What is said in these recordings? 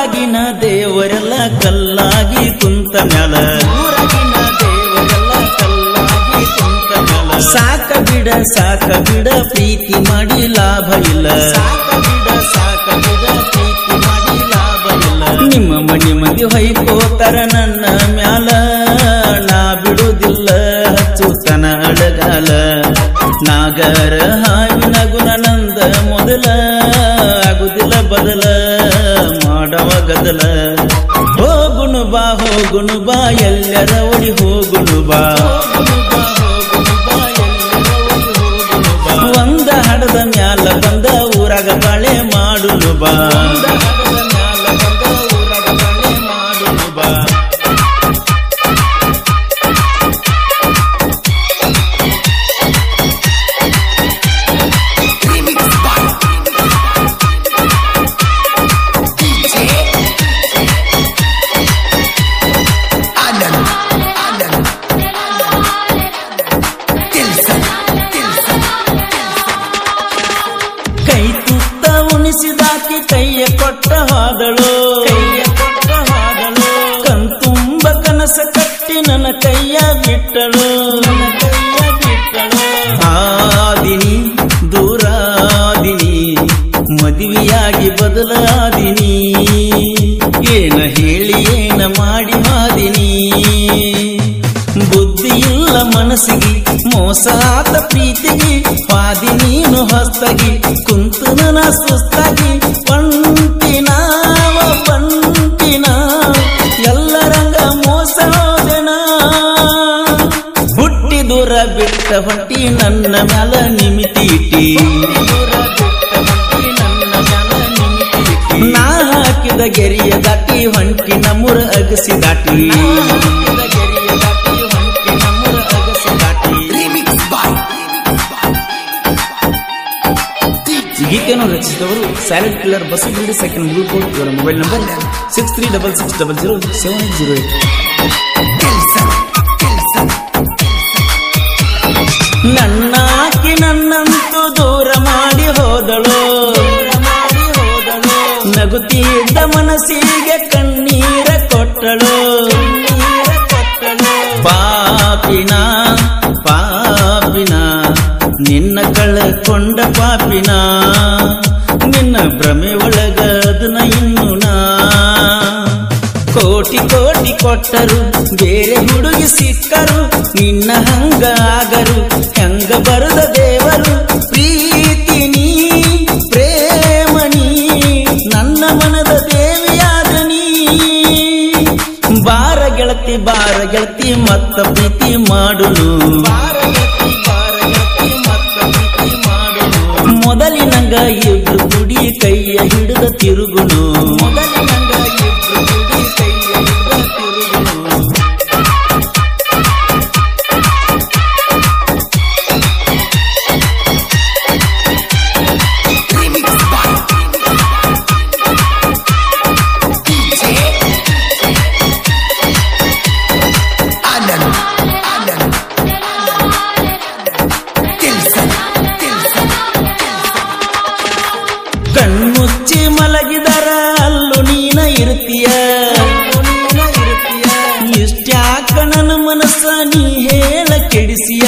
ಊರಾಗಿನ ದೇವರೆಲ್ಲ ಕಲ್ಲಾಗಿ ಕುಂತ ಮ್ಯಾಲ ಊರಾಗಿನ ದೇವರೆಲ್ಲ ಕಲ್ಲಾಗಿ ಕುಂತ ಮ್ಯಾಲ ಸಾಕ ಬಿಡ ಸಾಕ ಬಿಡ ಪ್ರೀತಿ ಮಾಡಿ ಲಾಭ ಇಲ್ಲ ಸಾಕ ಬಿಡ ಸಾಕ ಬಿಡ ಪ್ರೀತಿ ಮಾಡಿ ಲಾಭ ಇಲ್ಲ ನಿಮ್ಮ ಮನೆ ಮಂದಿ ಹೊಯ್ಕೋತರ ನನ್ನ ಮ್ಯಾಲ ನಾ ಬಿಡುವುದಿಲ್ಲ ಹಚ್ಚುತನ ಅಳಗಾಲ ನಾಗರ ಹಾವಿನ ಗುಣ ನಂದ ಮೊದಲ ಆಗುದಿಲ್ಲ ಬದಲ ಮಾಡವ ಗದಲ ಹೋಗುಣು ಬಾ ಹೋಗುಣು ಬಾ ಎಲ್ಲರ ಒಡಿ ಹೋಗುಣು ಬಾ ಒಂದ ಹಡದ ಮ್ಯಾಲ ಬಂದ ಊರಾಗ ಬಾಳೆ ಮಾಡುನು ಬಾ ಬಾ Remix by DJ Anand Anand Tilson Tilson ಕೈ ತುತ್ತ ಉಣಿಸಿದಾಕಿ ಕೈಯ ಕೊಟ್ಟ ಹಾದಳು ಕಣ್ತುಂಬ ಕನಸ ಕಟ್ಟಿ ನನ್ನ ಕೈಯ ಬಿಟ್ಟಳು ಆದಿನಿ ದೂರಾದಿನಿ ಮದುವೆಯಾಗಿ ಬದಲಾದಿನಿ ಏನ ಹೇಳಿ ಏನ ಮಾಡಿ ಹಾದಿನಿ ಬುದ್ಧಿ ಇಲ್ಲ ಮನಸ್ಸಿಗೆ ಮೋಸ ಆದ ಪ್ರೀತಿಗೆ ಹಾದಿ ನೀನು ಹೊಸ್ತಾಗಿ ಕುಂತು ನನ ಸುಸ್ತಾಗಿ ಪಂಟಿನ ಪಂಟಿನ ಎಲ್ಲರಂಗ ಮೋಸ ಹೋದೆನ ಹುಟ್ಟಿ ದೂರ ಬಿಟ್ಟ ಹೊಟ್ಟಿ ನನ್ನ ಮ್ಯಾಲ ನಿಮಿತಿಟಿ ನಾ ಹಾಕಿದ ಗೆರಿಯ ದಾಟಿ ಹೊಂಟಿ ನಮ್ಮೂರ ಅಗಸಿ ದಾಟಿ Remix by DJ ಗೀತೆಯನ್ನು ರಚಿಸಿದವರು silent killer Basavagundi second Mugulkot ಇವರ mobile number six three double six double zero seven eight zero eight Tilson Tilson ನನ್ನಾಕಿ ನನ್ನಂತೂ ದೂರ ಮಾಡಿ ಹೋದಳು ನಗುತ್ತಿದ್ದ ಮನಸ್ಸಿಗೆ ಕಣ್ಣೀರ ಕೊಟ್ಟಳು ಪಾಪಿನ ಪಾಪಿನ ನಿನ್ನ ಕಳಕೊಂಡ ಪಾಪಿನ ನಿನ್ನ ಭ್ರಮೆ ಒಳಗದನ ಇನ್ನು ನಾ ಕೋಟಿ ಕೋಟಿ ಕೊಟ್ಟರು ಬೇರೆ ಹುಡುಗಿ ಸಿಕ್ಕರು ನಿನ್ನ ಹಂಗ ಆಗರು ಹೆಂಗ ಬರದ ದೇವರು ಪ್ರೀತಿ ನೀ ಪ್ರೇಮಣಿ ನನ್ನ ಮನದ ದೇವಿಯಾದ ನೀ ಬಾರ ಗೆಳತಿ ಬಾರ ಗೆಳತಿ ಮತ್ತ ಪ್ರೀತಿ ಮಾಡುನು ಮೊದಲಿನಂಗ ಇಬ್ರು ಕುಡಿ ಕೈಯ ಹಿಡಿದ ತಿರುಗುನು ಮೊದಲಿನಂಗ ಇಬ್ರು ಕುಡಿ ಕೈಯ ಹಿಡಿದ ತಿರುಗುನು Remix by DJ Anand Anand Tilson Tilson ಕಣ್ಮುಚ್ಚಿ ಮಲಗಿದರ ಅಲ್ಲು ನೀನ ಇರ್ತೀಯ ಇಷ್ಟ್ಯಾಕ ನನ್ನ ಮನಸ್ಸ ನೀ ಹೇಳ ಕೆಡಿಸಿಯ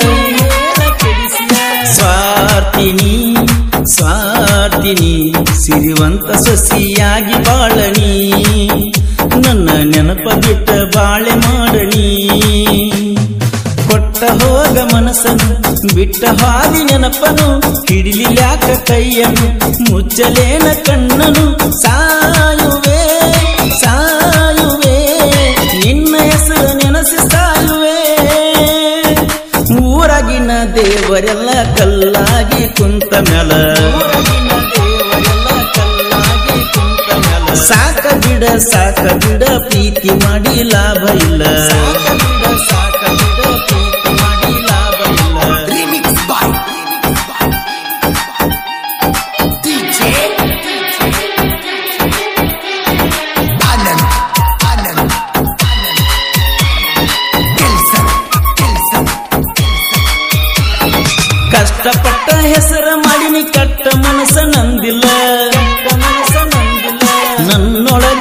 ಸ್ವಾರ್ಥಿನಿ ಸ್ವಾರ್ಥಿನಿ ಸಿರಿವಂತ ಸೊಸಿಯಾಗಿ ಬಾಳನಿ ನನ್ನ ನೆನಪ ಬಿಟ್ಟ ಬಾಳೆ ಮಾಡನಿ ಕೊಟ್ಟ ಹೋಗ ಮನಸ್ಸನು ಬಿಟ್ಟ ಹಾದಿ ನೆನಪನು ಹಿಡಿಲಿಲ್ಯಾಕ ಕೈಯನು ಮುಚ್ಚಲೇನ ಕಣ್ಣನು ಸಾಯುವೆ ಸಾಯುವೆ ನಿನ್ನ ಹೆಸರು ನೆನಸಿ ಸಾಯುವೆ ಊರಾಗಿನ ದೇವರೆಲ್ಲ ಕಲ್ಲಾಗಿ ಕುಂತ ಮ್ಯಾಲ ಸಾಕ ಬಿಡ ಸಾಕ ಬಿಡ ಪ್ರೀತಿ ಮಾಡಿ ಲಾಭ ಇಲ್ಲ ಸಾಕ ಬಿಡ ಪ್ರೀತಿ ಮಾಡಿ ಲಾಭ ಇಲ್ಲ Remix by DJ Anand Anand Tilson Tilson ಕಷ್ಟಪಟ್ಟ ಹೆಸರ ಮಾಡಿನಿ ಕಟ್ಟ ಮನಸ್ಸ ನಂದಿಲ್ಲ ನನ್ನೊಳಗ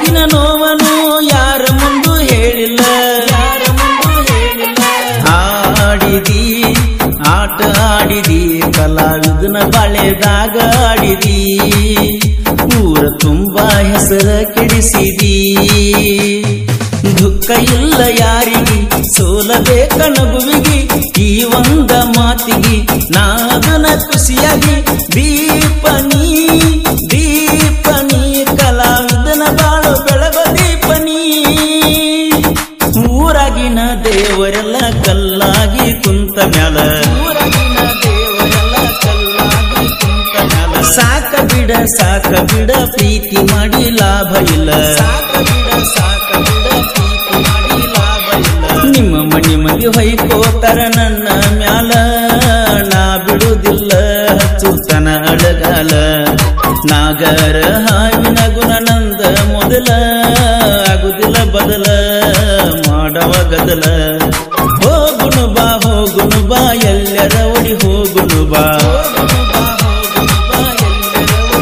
ದಾರಿದಾಗ ಆಡಿದಿ ಊರ ತುಂಬಾ ಹೆಸರ ಕೆಡಿಸಿದಿ ದುಃಖ ಇಲ್ಲ ಯಾರಿಗೆ ಸೋಲಬೇಕ ನಗುವಿಗೆ ಈ ಒಂದ ಮಾತಿಗೆ ನಾದನ ಖುಷಿಯಾಗಿ ದೀಪನಿ ದೀಪನಿ ಕಲಾವಿದನ ಬಾಳು ಬೆಳಗ ದೀಪನಿ ಊರಾಗಿನ ದೇವರೆಲ್ಲ ಕಲ್ಲಾಗಿ ಕುಂತ ಮ್ಯಾಲ ಊರಾಗಿನ ದೇವರೆಲ್ಲ ಕಲ್ಲಾಗಿ ಕುಂತ ಮ್ಯಾಲ ಸಾಕ ಬಿಡ ಸಾಕ ಬಿಡ ಪ್ರೀತಿ ಮಾಡಿ ಲಾಭ ಇಲ್ಲ ಸಾಕ ಬಿಡ ಸಾಕ ಬಿಡ ಪ್ರೀತಿ ಮಾಡಿ ಲಾಭ ಇಲ್ಲ ನಿಮ್ಮ ಮನಿ ಮಗಿ ಹೊಯ್ಕೋತರ ನನ್ನ ಮ್ಯಾಲ ನಾ ಬಿಡುವುದಿಲ್ಲ ಹಚ್ಚುತನ ಅಳಗಾಲ ನಾಗರ ಹಾವಿನ ಗುಣ ನಂದ ಮೊದಲ ಆಗುದಿಲ್ಲ ಬದಲ ಮಾಡವ ಗದಲ ಹೋಗುನು ಬಾ ಹೋಗುನು ಬಾ ಎಲ್ಲರ ಒಡಿ ಹೋಗುನು ಬಾ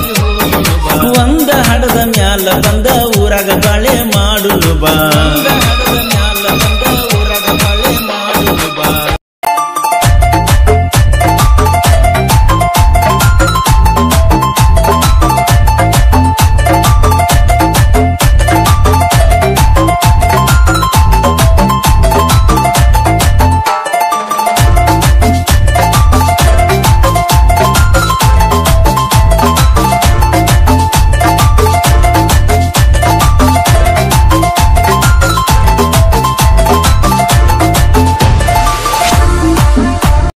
ಒಂದ ಹಡದ ಮ್ಯಾಲ ಬಂದ ಊರಾಗ ಬಾಳೆ ಮಾಡುನು ಬಾ